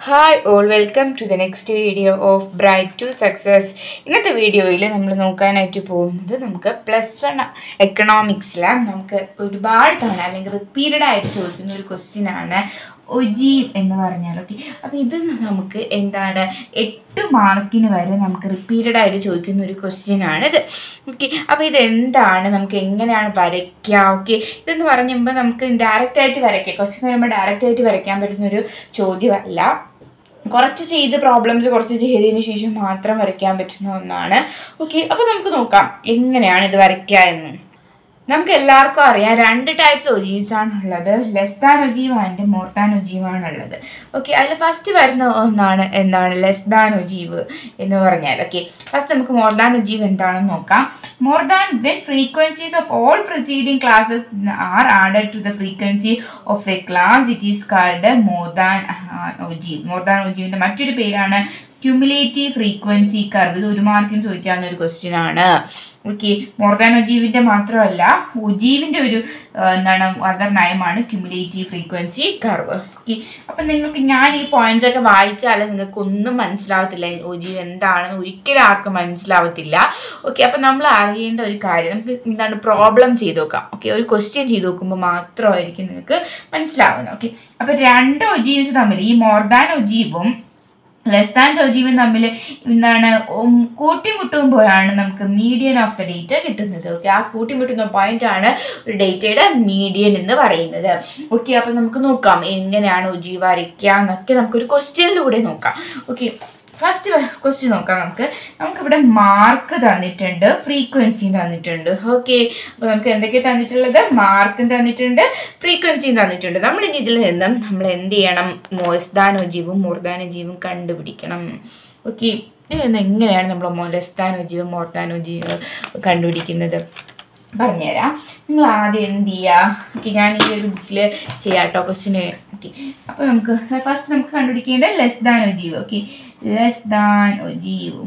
hi all welcome to the next video of bright to success ഇന്നത്തെ വീഡിയോയിൽ നമ്മൾ നോക്കാനായിട്ട് പോകുന്നത് നമുക്ക് പ്ലസ് വൺ എക്കണോമിക്സിൽ നമുക്ക് ഒരുപാട് തവണ അല്ലെങ്കിൽ റിപ്പീറ്റഡ് ആയിട്ട് ചോദിക്കുന്ന ഒരു ക്വസ്റ്റ്യൻ ആണ് ഒജീവ് എന്ന് പറഞ്ഞാൽ ഓക്കെ അപ്പോൾ ഇത് നമുക്ക് എന്താണ് എട്ട് മാർക്കിന് വരെ നമുക്ക് റിപ്പീറ്റഡ് ആയിട്ട് ചോദിക്കുന്ന ഒരു ക്വസ്റ്റ്യൻ ആണ് ഇത് ഓക്കെ അപ്പോൾ ഇത് എന്താണ് നമുക്ക് എങ്ങനെയാണ് വരയ്ക്കുക ഓക്കെ ഇതെന്ന് പറയുമ്പോൾ നമുക്ക് ഡയറക്റ്റ് ആയിട്ട് വരയ്ക്കാം ക്വസ്റ്റ്യൻ വരുമ്പോൾ ഡയറക്റ്റ് ആയിട്ട് വരയ്ക്കാൻ പറ്റുന്ന ഒരു ചോദ്യമല്ല കുറച്ച് ചെയ്ത് പ്രോബ്ലംസ് കുറച്ച് ചെയ്തതിന് ശേഷം മാത്രം വരയ്ക്കാൻ പറ്റുന്ന ഒന്നാണ് ഓക്കെ അപ്പോൾ നമുക്ക് നോക്കാം എങ്ങനെയാണ് ഇത് വരയ്ക്കുക എന്ന് നമുക്ക് എല്ലാവർക്കും അറിയാം രണ്ട് ടൈപ്സ് ഒജീവ്സ് ആണുള്ളത് less than ogive and more than ogive ആണുള്ളത് ഓക്കെ അതിൽ ഫസ്റ്റ് വരുന്ന ഒന്നാണ് എന്താണ് ലെസ് ദാൻ ഒജീവ് എന്ന് പറഞ്ഞാൽ ഓക്കെ ഫസ്റ്റ് നമുക്ക് മോർ ദാൻ ഒജീവ് എന്താണെന്ന് നോക്കാം more than when frequencies of all proceeding classes are added to the frequency of a class it is called more than ogive more than ഒജീവിൻ്റെ മറ്റൊരു പേരാണ് cumulative frequency curve ഇത് ഒരു മാർക്കിന് ചോദിക്കാവുന്ന ഒരു ക്വസ്റ്റ്യൻ ആണ് ഓക്കെ മോർ ദാൻ ഒജീവിൻ്റെ മാത്രമല്ല ഒജീവിൻ്റെ ഒരു ആ, എന്താണ് അതർ നയമാണ് ക്യുമുലേറ്റീവ് ഫ്രീക്വൻസി കർവ് ഓക്കെ അപ്പം നിങ്ങൾക്ക് ഞാൻ ഈ പോയിന്റ്സ് ഒക്കെ വായിച്ചാൽ നിങ്ങൾക്ക് ഒന്നും മനസ്സിലാവത്തില്ല ഒജീവ് എന്താണെന്ന് ഒരിക്കലും ആർക്കും മനസ്സിലാവത്തില്ല ഓക്കെ അപ്പം നമ്മൾ അറിയേണ്ട ഒരു കാര്യം നമുക്ക് എന്താണ് പ്രോബ്ലം ചെയ്ത് നോക്കാം ഓക്കെ ഒരു ക്വസ്റ്റ്യൻ ചെയ്ത് നോക്കുമ്പോൾ മാത്രമായിരിക്കും നിങ്ങൾക്ക് മനസ്സിലാവുന്നത് ഓക്കെ അപ്പം രണ്ട് ഒജീവ്സ് തമ്മിൽ ഈ മോർ ദാൻ ഒജീവും ലെസ് ദാൻ സജീവൻ തമ്മിൽ എന്താണ് ഉം കൂട്ടിമുട്ടുമ്പോഴാണ് നമുക്ക് മീഡിയൻ ഓഫ് ദ ഡേറ്റ കിട്ടുന്നത് ഓക്കെ ആ കൂട്ടിമുട്ടുന്ന പോയിന്റ് ആണ് ഒരു ഡേറ്റയുടെ മീഡിയൻ എന്ന് പറയുന്നത് ഓക്കെ അപ്പം നമുക്ക് നോക്കാം എങ്ങനെയാണ് ഉജീവ വരയ്ക്കുക എന്നൊക്കെ നമുക്കൊരു ക്വസ്റ്റ്യനിലൂടെ നോക്കാം ഓക്കെ ഫസ്റ്റ് ക്വസ്റ്റ്യൻ നോക്കാം നമുക്ക് നമുക്കിവിടെ മാർക്ക് തന്നിട്ടുണ്ട് ഫ്രീക്വൻസി തന്നിട്ടുണ്ട് ഓക്കെ അപ്പോൾ നമുക്ക് എന്തൊക്കെ തന്നിട്ടുള്ളത് മാർക്കും തന്നിട്ടുണ്ട് ഫ്രീക്വൻസിയും തന്നിട്ടുണ്ട് നമ്മൾ ഇനി ഇതിൽ നിന്നും നമ്മൾ എന്ത് ചെയ്യണം മോസ്താനോജീവും മൂർദാനോജീവും കണ്ടുപിടിക്കണം ഓക്കെ ഇതിൽ നിന്ന് എങ്ങനെയാണ് നമ്മൾ മോലസ്താനോജീവും മോർദാനോജീവ് കണ്ടുപിടിക്കുന്നത് പറഞ്ഞുതരാം നിങ്ങൾ ആദ്യം എന്ത് ചെയ്യുക ഓക്കെ ഞാൻ ഈ ഒരു ബുക്കിൽ ചെയ്യാം കേട്ടോ ക്വസ്റ്റിന് ഓക്കെ അപ്പോൾ നമുക്ക് ഫസ്റ്റ് നമുക്ക് കണ്ടുപിടിക്കേണ്ടത് less than ogive okay less than ogive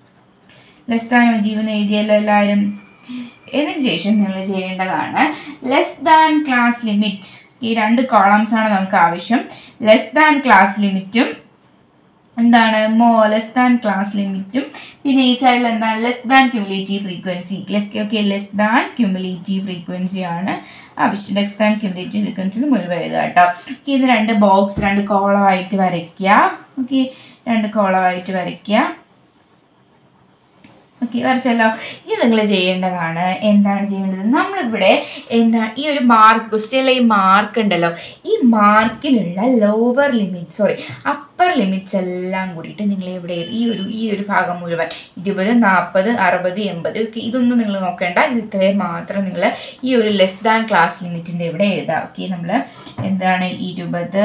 less than ogive എന്ന് എഴുതിയല്ലോ എല്ലാവരും ഇതിന് ശേഷം നിങ്ങൾ ചെയ്യേണ്ടതാണ് ലെസ് ദാൻ ക്ലാസ് ലിമിറ്റ് ഈ രണ്ട് കോളംസ് ആണ് നമുക്ക് ആവശ്യം ലെസ് ദാൻ ക്ലാസ് ലിമിറ്റും എന്താണ് മോ ലെസ് ദാൻ ക്ലാസ് ലിമിറ്റും പിന്നെ ഈ സൈഡിൽ എന്താണ് less than cumulative frequency okay less than cumulative frequency ആണ് ആവശ്യം ലെസ് ദാൻ ക്യുമുലേറ്റീവ് ഫ്രീക്വൻസി മുഴുവൻ എഴുതുക കേട്ടോ ഓക്കെ ഇത് രണ്ട് ബോക്സ് രണ്ട് കോളമായിട്ട് വരയ്ക്കുക ഓക്കെ രണ്ട് കോളമായിട്ട് വരയ്ക്കുക ഓക്കെ വരച്ചല്ലോ ഇത് നിങ്ങൾ ചെയ്യേണ്ടതാണ് എന്താണ് ചെയ്യേണ്ടത് നമ്മളിവിടെ എന്താ ഈ ഒരു മാർക്ക് ക്വസ്റ്റ്യനിലെ ഈ മാർക്ക് ഉണ്ടല്ലോ ഈ മാർക്കിലുള്ള lower limit sorry upper limits എല്ലാം കൂടിയിട്ട് നിങ്ങൾ ഇവിടെ ഈ ഒരു ഈ ഒരു ഭാഗം മുഴുവൻ ഇരുപത് നാൽപ്പത് അറുപത് എൺപത് ഒക്കെ ഇതൊന്നും നിങ്ങൾ നോക്കേണ്ട ഇത് ഇത്രയും മാത്രം നിങ്ങൾ ഈ ഒരു ലെസ് ദാൻ ക്ലാസ് ലിമിറ്റിൻ്റെ ഇവിടെ എഴുതാം ഓക്കെ നമ്മൾ എന്താണ് ഇരുപത്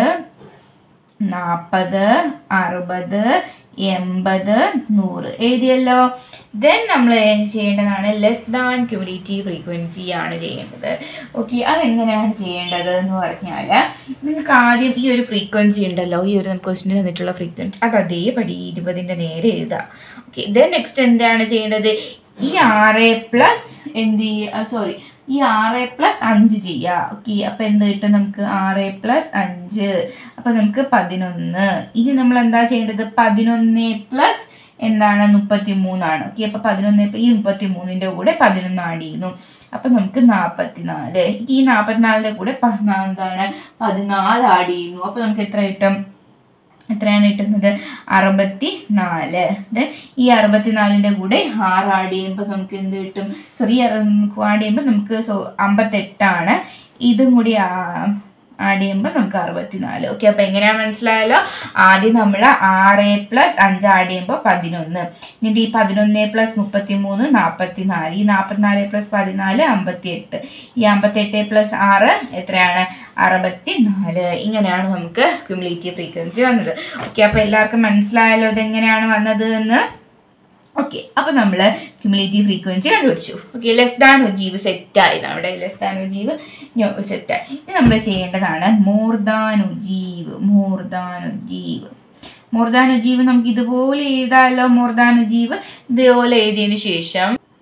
നാൽപ്പത് അറുപത് എൺപത് നൂറ് എഴുതിയല്ലോ ദെൻ നമ്മൾ ചെയ്യേണ്ടതാണ് ലെസ് ദാൻ ക്യുമുലേറ്റീവ് ഫ്രീക്വൻസി ആണ് ചെയ്യേണ്ടത് ഓക്കെ അതെങ്ങനെയാണ് ചെയ്യേണ്ടത് എന്ന് പറഞ്ഞാൽ നിങ്ങൾക്ക് ആദ്യം ഈ ഒരു ഫ്രീക്വൻസി ഉണ്ടല്ലോ ഈ ഒരു നമുക്ക് ക്വസ്റ്റിന് തന്നിട്ടുള്ള ഫ്രീക്വൻസി അത് അതേപടി ഇരുപതിൻ്റെ നേരെ എഴുതാം ഓക്കെ ദെൻ നെക്സ്റ്റ് എന്താണ് ചെയ്യേണ്ടത് ഈ ആറ് പ്ലസ് എന്ത് ചെയ്യുക സോറി ഈ ആറ് പ്ലസ് അഞ്ച് ചെയ്യുക ഓക്കെ അപ്പോൾ എന്ത് കിട്ടും നമുക്ക് ആറ് പ്ലസ് അഞ്ച് അപ്പോൾ നമുക്ക് പതിനൊന്ന് ഇനി നമ്മൾ എന്താ ചെയ്യേണ്ടത് പതിനൊന്ന് പ്ലസ് എന്താണ് മുപ്പത്തി മൂന്നാണ് ഓക്കെ അപ്പോൾ പതിനൊന്ന് ഈ മുപ്പത്തി മൂന്നിൻ്റെ കൂടെ പതിനൊന്ന് ആഡ് ചെയ്യുന്നു അപ്പം നമുക്ക് നാൽപ്പത്തി നാല് ഈ നാൽപ്പത്തിനാലിൻ്റെ കൂടെ പ- എന്താണ് പതിനാല് ആഡ് ചെയ്യുന്നു അപ്പോൾ നമുക്ക് എത്ര കിട്ടും എത്രയാണ് കിട്ടുന്നത് അറുപത്തി നാല് Then ഈ അറുപത്തിനാലിൻ്റെ കൂടെ ആറ് ആഡ് ചെയ്യുമ്പോൾ നമുക്ക് എന്ത് കിട്ടും സോറി ആഡ് ചെയ്യുമ്പോൾ നമുക്ക് സോ അമ്പത്തെട്ടാണ് ഇതും കൂടി ആഡ് ചെയ്യുമ്പോൾ നമുക്ക് അറുപത്തിനാല് ഓക്കെ അപ്പോൾ എങ്ങനെയാണ് മനസ്സിലായല്ലോ ആദ്യം നമ്മൾ ആറ് പ്ലസ് അഞ്ച് ആഡ് ചെയ്യുമ്പോൾ പതിനൊന്ന് എന്നിട്ട് ഈ പതിനൊന്ന് പ്ലസ് മുപ്പത്തി മൂന്ന് നാൽപ്പത്തി നാല് ഈ നാൽപ്പത്തിനാല് പ്ലസ് പതിനാല് അമ്പത്തി എട്ട് ഈ അമ്പത്തെട്ട് പ്ലസ് ആറ് എത്രയാണ് അറുപത്തി നാല് ഇങ്ങനെയാണ് നമുക്ക് ക്യുമുലേറ്റീവ് ഫ്രീക്വൻസി വന്നത് ഓക്കെ അപ്പോൾ എല്ലാവർക്കും മനസ്സിലായല്ലോ ഇതെങ്ങനെയാണ് വന്നത് എന്ന് ഓക്കെ അപ്പോൾ നമ്മൾ ക്യുമുലേറ്റീവ് ഫ്രീക്വൻസി കണ്ടുപിടിച്ചു ഓക്കെ ലെസ് ദാൻ ഒജീവ് സെറ്റായി നമ്മുടെ ലെസ് ദാൻ ഒജീവ് സെറ്റായി ഇത് നമ്മൾ ചെയ്യേണ്ടതാണ് more than ogive more than ogive more than ogive നമുക്ക് ഇതുപോലെ എഴുതാമല്ലോ മോർ ദാൻ ഒജീവ് ഇതുപോലെ എഴുതിയതിന് ശേഷം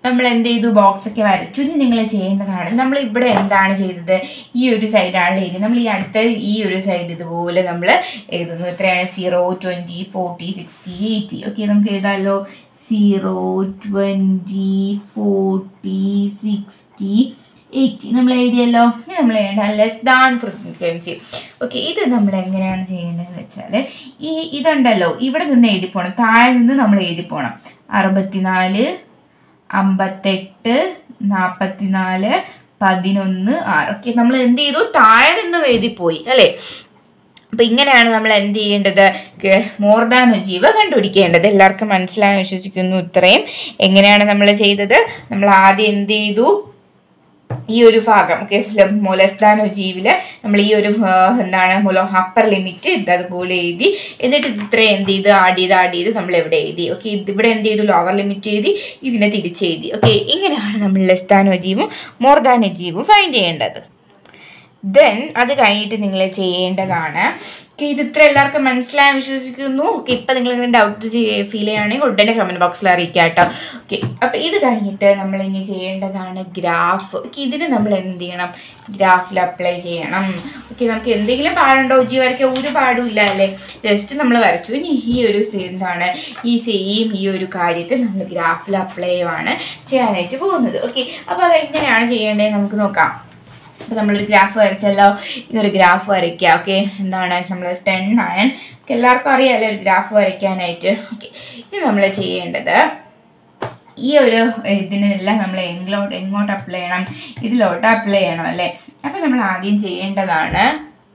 നമ്മൾ എന്ത് ചെയ്തു ബോക്സ് ഒക്കെ വരച്ചു ഇനി നിങ്ങൾ ചെയ്യേണ്ടതാണ് നമ്മൾ ഇവിടെ എന്താണ് ചെയ്തത് ഈ ഒരു സൈഡാണ് എഴുതി നമ്മൾ ഈ അടുത്ത ഈ ഒരു സൈഡ് ഇതുപോലെ നമ്മൾ എഴുതുന്നു എത്രയാണ് zero twenty forty sixty eighty okay നമുക്ക് എഴുതാമല്ലോ zero twenty forty sixty eighty നമ്മൾ എഴുതിയല്ലോ ഇനി നമ്മൾ എഴുതാൻ ലെസ് ദാൻ പ്രതിനിധിക്കുകയും ചെയ്യും ഓക്കെ ഇത് നമ്മൾ എങ്ങനെയാണ് ചെയ്യേണ്ടതെന്ന് വെച്ചാൽ ഈ ഇതുണ്ടല്ലോ ഇവിടെ നിന്ന് എഴുതി പോകണം താഴെ നിന്ന് നമ്മൾ എഴുതി പോകണം അറുപത്തിനാല് അമ്പത്തെട്ട് നാൽപ്പത്തിനാല് പതിനൊന്ന് ആറ് ഓക്കെ നമ്മൾ എന്ത് ചെയ്തു താഴെ നിന്ന് എഴുതിപ്പോയി അല്ലേ അപ്പം ഇങ്ങനെയാണ് നമ്മൾ എന്ത് ചെയ്യേണ്ടത് മോർ ദാൻ ജീവ കണ്ടുപിടിക്കേണ്ടത് എല്ലാവർക്കും മനസ്സിലായി വിശ്വസിക്കുന്നു ഇത്രയും എങ്ങനെയാണ് നമ്മൾ ചെയ്തത് നമ്മൾ ആദ്യം എന്ത് ചെയ്തു ഈ ഒരു ഭാഗം ഓക്കെ മൊലസ്താനോ ജീവില് നമ്മൾ ഈ ഒരു ആ, എന്താണ് മൊലോ അപ്പർ ലിമിറ്റ് ഇത് അതുപോലെ എഴുതി എന്നിട്ട് ഇത് ഇത്രയും എന്ത് ചെയ്ത് ആഡ് ചെയ്ത് ആഡ് ചെയ്ത് നമ്മൾ എവിടെ എഴുതി ഓക്കെ ഇവിടെ എന്ത് ചെയ്തു ലോവർ ലിമിറ്റ് എഴുതി ഇതിനെ തിരിച്ചെഴുതി ഓക്കെ ഇങ്ങനെയാണ് നമ്മൾ ലെസ്താനോ ജീവും മോർദാനോ ജീവും ഫൈൻഡ് ചെയ്യേണ്ടത് ദെൻ അത് കഴിഞ്ഞിട്ട് നിങ്ങൾ ചെയ്യേണ്ടതാണ് ഓക്കെ ഇത് ഇത്ര എല്ലാവർക്കും മനസ്സിലായി വിശ്വസിക്കുന്നു ഓക്കെ ഇപ്പം നിങ്ങൾ ഇങ്ങനെ ഡൗട്ട് ഫീൽ ചെയ്യുകയാണെങ്കിൽ ഉടനെ കമൻറ്റ് ബോക്സിൽ അറിയിക്കുക കേട്ടോ ഓക്കെ അപ്പോൾ ഇത് കഴിഞ്ഞിട്ട് നമ്മൾ ഇനി ചെയ്യേണ്ടതാണ് ഗ്രാഫ് ഓക്കെ ഇതിന് നമ്മൾ എന്ത് ചെയ്യണം ഗ്രാഫിൽ അപ്ലൈ ചെയ്യണം ഓക്കെ നമുക്ക് എന്തെങ്കിലും പാടുണ്ടോ ഉജി വരയ്ക്കാൻ ഒരു പാടുമില്ല അല്ലേ ജസ്റ്റ് നമ്മൾ വരച്ചു ഇനി ഈ ഒരു സെ- എന്താണ് ഈ സെയിം ഈ ഒരു കാര്യത്തെ നമ്മൾ ഗ്രാഫിൽ അപ്ലൈ ചെയ്യുവാണ് ചെയ്യാനായിട്ട് പോകുന്നത് ഓക്കെ അപ്പോൾ അതെങ്ങനെയാണ് ചെയ്യേണ്ടത് നമുക്ക് നോക്കാം അപ്പോൾ നമ്മളൊരു ഗ്രാഫ് വരച്ചല്ലോ ഇതൊരു ഗ്രാഫ് വരയ്ക്കുക ഓക്കെ എന്താണ് നമ്മൾ ടെൻ നയൻ ഒക്കെ എല്ലാവർക്കും അറിയാമല്ലോ ഒരു ഗ്രാഫ് വരയ്ക്കാനായിട്ട് ഓക്കെ ഇനി നമ്മൾ ചെയ്യേണ്ടത് ഈ ഒരു ഇതിനെല്ലാം നമ്മൾ എങ്ങോട്ട് എങ്ങോട്ട് അപ്ലൈ ചെയ്യണം ഇതിലോട്ട് അപ്ലൈ ചെയ്യണം അല്ലേ അപ്പോൾ നമ്മൾ ആദ്യം ചെയ്യേണ്ടതാണ്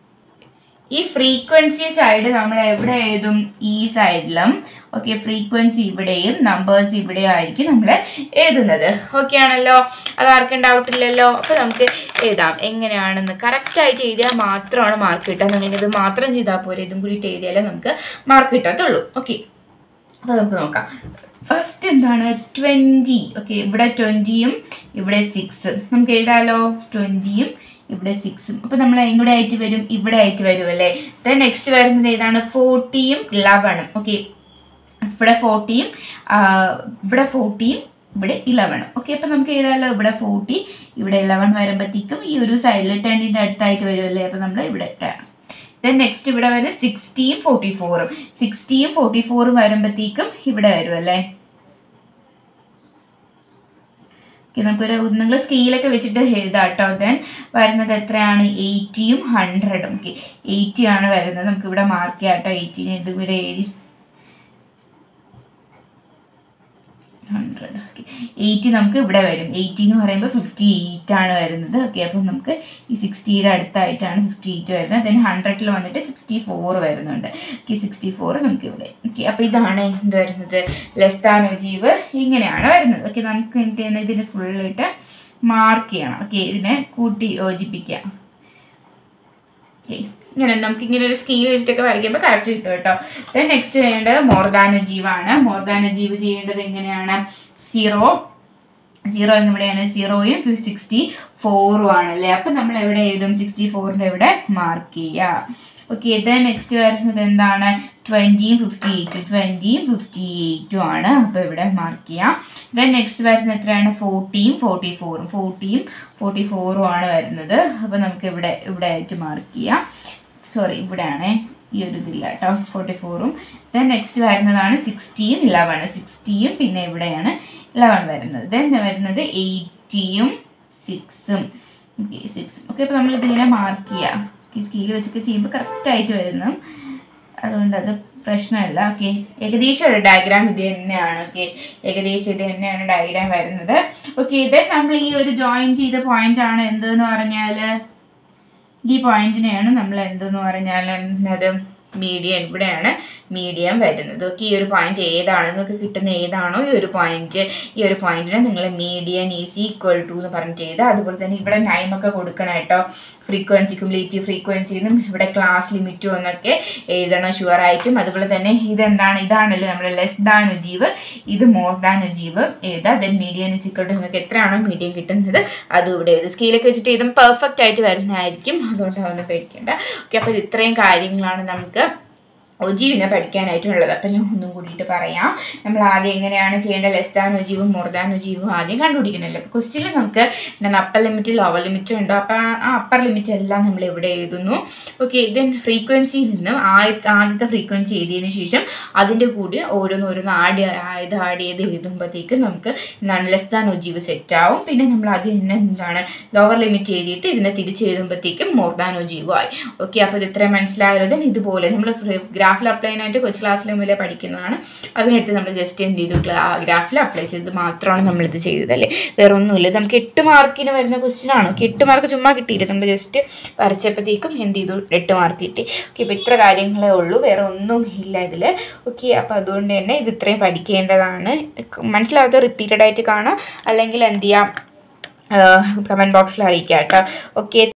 ഈ ഫ്രീക്വൻസി സൈഡ് നമ്മൾ എവിടെ എഴുതും ഈ സൈഡിലും ഓക്കെ ഫ്രീക്വൻസി ഇവിടെയും നമ്പേഴ്സ് ഇവിടെയും ആയിരിക്കും നമ്മൾ എഴുതുന്നത് ഓക്കെ ആണല്ലോ അത് ആർക്കും ഡൗട്ട് ഇല്ലല്ലോ അപ്പോൾ നമുക്ക് എഴുതാം എങ്ങനെയാണെന്ന് കറക്റ്റായിട്ട് എഴുതിയാൽ മാത്രമാണ് മാർക്ക് കിട്ടുക നിങ്ങളിത് മാത്രം ചെയ്താൽ പോരെ ഇതും കൂടിയിട്ട് എഴുതിയാലേ നമുക്ക് മാർക്ക് കിട്ടത്തുള്ളൂ ഓക്കെ അപ്പോൾ നമുക്ക് നോക്കാം ഫസ്റ്റ് എന്താണ് ട്വൻറ്റി ഓക്കെ ഇവിടെ ട്വൻറ്റിയും ഇവിടെ സിക്സ് നമുക്ക് എഴുതാമല്ലോ ട്വൻറ്റിയും ഇവിടെ സിക്സും അപ്പോൾ നമ്മൾ ഇവിടെ ആയിട്ട് വരും ഇവിടെ ആയിട്ട് വരും അല്ലേ ദെൻ നെക്സ്റ്റ് വരുന്നത് ഏതാണ് ഫോർട്ടിയും ലെവണും ഓക്കെ ഇവിടെ ഫോർട്ടിയും ഇവിടെ ഫോർട്ടിയും ഇവിടെ ഇലവനും ഓക്കെ അപ്പം നമുക്ക് എഴുതാമല്ലോ ഇവിടെ ഫോർട്ടി ഇവിടെ ഇലവൻ വരുമ്പോഴത്തേക്കും ഈ ഒരു സൈഡിൽ ടെന്നിൻ്റെ അടുത്തായിട്ട് വരുമല്ലേ അപ്പം നമ്മൾ ഇവിടെ ടെൻ ദെൻ നെക്സ്റ്റ് ഇവിടെ വരുന്നത് സിക്സ്റ്റിയും ഫോർട്ടി ഫോറും സിക്സ്റ്റിയും ഫോർട്ടി ഫോറും വരുമ്പോഴത്തേക്കും ഇവിടെ വരുമല്ലേ ഓക്കെ നമുക്കൊരു നിങ്ങൾ സ്കെയിലൊക്കെ വെച്ചിട്ട് എഴുതാം കേട്ടോ ദെൻ വരുന്നത് എത്രയാണ് എയ്റ്റിയും ഹൺഡ്രഡും ഓക്കെ എയ്റ്റി ആണ് വരുന്നത് നമുക്ക് ഇവിടെ മാർക്ക് ചെയ്യാം കേട്ടോ എയ്റ്റീന് ഇതുവരെ എഴുതി ഹൺഡ്രഡ് ഓക്കെ എയ്റ്റി നമുക്ക് ഇവിടെ വരും എയ്റ്റി എന്ന് പറയുമ്പോൾ ഫിഫ്റ്റി എയ്റ്റ് ആണ് വരുന്നത് ഓക്കെ അപ്പം നമുക്ക് ഈ സിക്സ്റ്റിയുടെ അടുത്തായിട്ടാണ് ഫിഫ്റ്റി എയ്റ്റ് വരുന്നത് ദെൻ ഹൺഡ്രഡിൽ വന്നിട്ട് സിക്സ്റ്റി ഫോർ വരുന്നുണ്ട് ഓക്കെ സിക്സ്റ്റി ഫോർ നമുക്ക് ഇവിടെ ഓക്കെ അപ്പോൾ ഇതാണ് എന്ത് വരുന്നത് ലസ്താനുജീവ് ഇങ്ങനെയാണ് വരുന്നത് ഓക്കെ നമുക്ക് എന്ത് ചെയ്യണം ഇതിന് ഫുള്ളായിട്ട് മാർക്ക് ചെയ്യണം ഓക്കെ ഇതിനെ കൂട്ടി യോജിപ്പിക്കാം ഓക്കെ ഇങ്ങനെ നമുക്ക് ഇങ്ങനെ ഒരു സ്കെയിൽ വെച്ചിട്ടൊക്കെ വരയ്ക്കുമ്പോൾ കറക്റ്റ് കിട്ടും കേട്ടോ ദെൻ നെക്സ്റ്റ് ചെയ്യേണ്ടത് മോർദാനജീവാണ് മോർദാനജീവ് ചെയ്യേണ്ടത് എങ്ങനെയാണ് സീറോ സീറോ എന്നിവിടെയാണ് സീറോയും സിക്സ്റ്റി ഫോറും ആണല്ലേ അപ്പം നമ്മൾ എവിടെ എഴുതും സിക്സ്റ്റി ഫോറിൻ്റെ ഇവിടെ മാർക്ക് ചെയ്യുക ഓക്കെ ദെൻ നെക്സ്റ്റ് വരുന്നത് എന്താണ് ട്വൻറ്റിയും ഫിഫ്റ്റി എയ്റ്റും ട്വൻറ്റിയും ഫിഫ്റ്റി എയ്റ്റും ആണ് അപ്പോൾ ഇവിടെ മാർക്ക് ചെയ്യാം ദെൻ നെക്സ്റ്റ് വരുന്നത് എത്രയാണ് ഫോർട്ടിയും ഫോർട്ടി ഫോറും ഫോർട്ടിയും ഫോർട്ടി ഫോറും ആണ് വരുന്നത് അപ്പോൾ നമുക്ക് ഇവിടെ ഇവിടെ ആയിട്ട് മാർക്ക് ചെയ്യാം സോറി ഇവിടെയാണ് ഈ ഒരു ഇതില്ല കേട്ടോ ഫോർട്ടി ഫോറും ദെൻ നെക്സ്റ്റ് വരുന്നതാണ് സിക്സ്റ്റിയും ഇലവൺ സിക്സ്റ്റിയും പിന്നെ ഇവിടെയാണ് ഇലവൺ വരുന്നത് ദെൻ വരുന്നത് എയ്റ്റിയും സിക്സും ഓക്കെ സിക്സും ഓക്കെ അപ്പോൾ നമ്മൾ ഇതിങ്ങനെ മാർക്ക് ചെയ്യാം ഈ സ്കെയിൽ വെച്ചൊക്കെ ചെയ്യുമ്പോൾ കറക്റ്റായിട്ട് വരുന്നു അതുകൊണ്ട് അത് പ്രശ്നമല്ല ഓക്കെ ഏകദേശം ഒരു ഡയഗ്രാം ഇത് തന്നെയാണ് ഓക്കെ ഏകദേശം ഇത് തന്നെയാണ് ഡയഗ്രാം വരുന്നത് ഓക്കെ ഇത് നമ്മൾ ഈ ഒരു ജോയിൻ ചെയ്ത പോയിന്റ് ആണ് എന്തെന്ന് പറഞ്ഞാൽ ഈ പോയിന്റിനെയാണ് നമ്മൾ എന്തെന്ന് പറഞ്ഞാൽ അത് മീഡിയം ഇവിടെയാണ് മീഡിയം വരുന്നത് ഓക്കെ ഈ ഒരു പോയിന്റ് ഏതാണ് നിങ്ങൾക്ക് കിട്ടുന്ന ഏതാണോ ഈ ഒരു പോയിന്റ് ഈ ഒരു പോയിന്റിനെ നിങ്ങൾ മീഡിയൻ ഈസ് ഈക്വൽ ടു എന്ന് പറഞ്ഞിട്ട് ചെയ്ത് അതുപോലെ തന്നെ ഇവിടെ നൈമൊക്കെ കൊടുക്കണം കേട്ടോ ഫ്രീക്വൻസി കുമുലേറ്റീവ് ഫ്രീക്വൻസിന്നും ഇവിടെ ക്ലാസ് ലിമിറ്റും എന്നൊക്കെ എഴുതണം ഷുവർ ആയിട്ടും അതുപോലെ തന്നെ ഇതെന്താണ് ഇതാണല്ലോ നമ്മൾ ലെസ് ദാൻ ഉജീവ് ഇത് മോർ ദാൻ ഉജീവ് എഴുതുക then median is equal to നിങ്ങൾക്ക് എത്രയാണോ മീഡിയം കിട്ടുന്നത് അതും ഇവിടെ എഴുതും സ്കെയിലൊക്കെ വെച്ചിട്ട് ഇതും പെർഫെക്റ്റ് ആയിട്ട് വരുന്നതായിരിക്കും അതുകൊണ്ട് അതൊന്നും പേടിക്കേണ്ട ഓക്കെ അപ്പോൾ ഇത്രയും കാര്യങ്ങളാണ് നമുക്ക് ഒജീവിനെ പഠിക്കാനായിട്ടുള്ളത് അപ്പം ഞാൻ ഒന്നും കൂടിയിട്ട് പറയാം നമ്മൾ ആദ്യം എങ്ങനെയാണ് ചെയ്യേണ്ടത് ലെസ് ദാൻ ഒജീവും മോർ ദാൻ ഒജീവും ആദ്യം കണ്ടുപിടിക്കണമല്ലോ അപ്പോൾ ക്വസ്റ്റ്യനിൽ നമുക്ക് എന്താണ് അപ്പർ ലിമിറ്റ് ലോവർ ലിമിറ്റ് ഉണ്ടോ അപ്പോൾ ആ അപ്പർ ലിമിറ്റ് എല്ലാം നമ്മൾ ഇവിടെ എഴുതുന്നു ഓക്കെ ദെൻ ഫ്രീക്വൻസിയിൽ നിന്നും ആദ്യത്തെ ആദ്യത്തെ ഫ്രീക്വൻസി എഴുതിയതിന് ശേഷം അതിൻ്റെ കൂടെ ഓരോന്നോരോന്ന് ആഡ് ആയത് ആഡ് ചെയ്ത് എഴുതുമ്പോഴത്തേക്ക് നമുക്ക് എന്താണ് ലെസ് ദാൻ ഒജീവ് സെറ്റ് ആവും പിന്നെ നമ്മൾ ആദ്യം തന്നെ എന്താണ് ലോവർ ലിമിറ്റ് എഴുതിയിട്ട് ഇതിനെ തിരിച്ച് എഴുതുമ്പോഴത്തേക്കും മോർ ദാൻ ഒജീവും ആയി ഓക്കെ അപ്പോൾ ഇത് ഇത്രയും മനസ്സിലായത് ഇതുപോലെ നമ്മൾ ഗ്രാഫിൽ അപ്ലൈ ചെയ്യാനായിട്ട് കൊച്ചു ക്ലാസ്സിലെ മുതലേ പഠിക്കുന്നതാണ് അതിനടുത്ത് നമ്മൾ ജസ്റ്റ് എന്ത് ചെയ്തു ഗ്രാഫിൽ അപ്ലൈ ചെയ്തത് മാത്രമാണ് നമ്മളിത് ചെയ്തതല്ലേ വേറെ ഒന്നുമില്ല നമുക്ക് എട്ട് മാർക്കിന് വരുന്ന ക്വസ്റ്റ്യൻ ആണ് ഓക്കെ എട്ട് മാർക്ക് ചുമ്മാ കിട്ടിയില്ല നമ്മൾ ജസ്റ്റ് വരച്ചപ്പോഴത്തേക്കും എന്ത് ചെയ്തു എട്ട് മാർക്ക് കിട്ടി ഓക്കെ ഇപ്പോൾ ഇത്ര കാര്യങ്ങളേ ഉള്ളൂ വേറെ ഒന്നും ഇല്ല ഇതിൽ ഓക്കെ അപ്പോൾ അതുകൊണ്ട് തന്നെ ഇത് ഇത്രയും പഠിക്കേണ്ടതാണ് മനസ്സിലാവാത്ത റിപ്പീറ്റഡ് ആയിട്ട് കാണാം അല്ലെങ്കിൽ എന്ത് ചെയ്യാം കമൻറ്റ് ബോക്സിൽ അറിയിക്കാം കേട്ടോ ഓക്കെ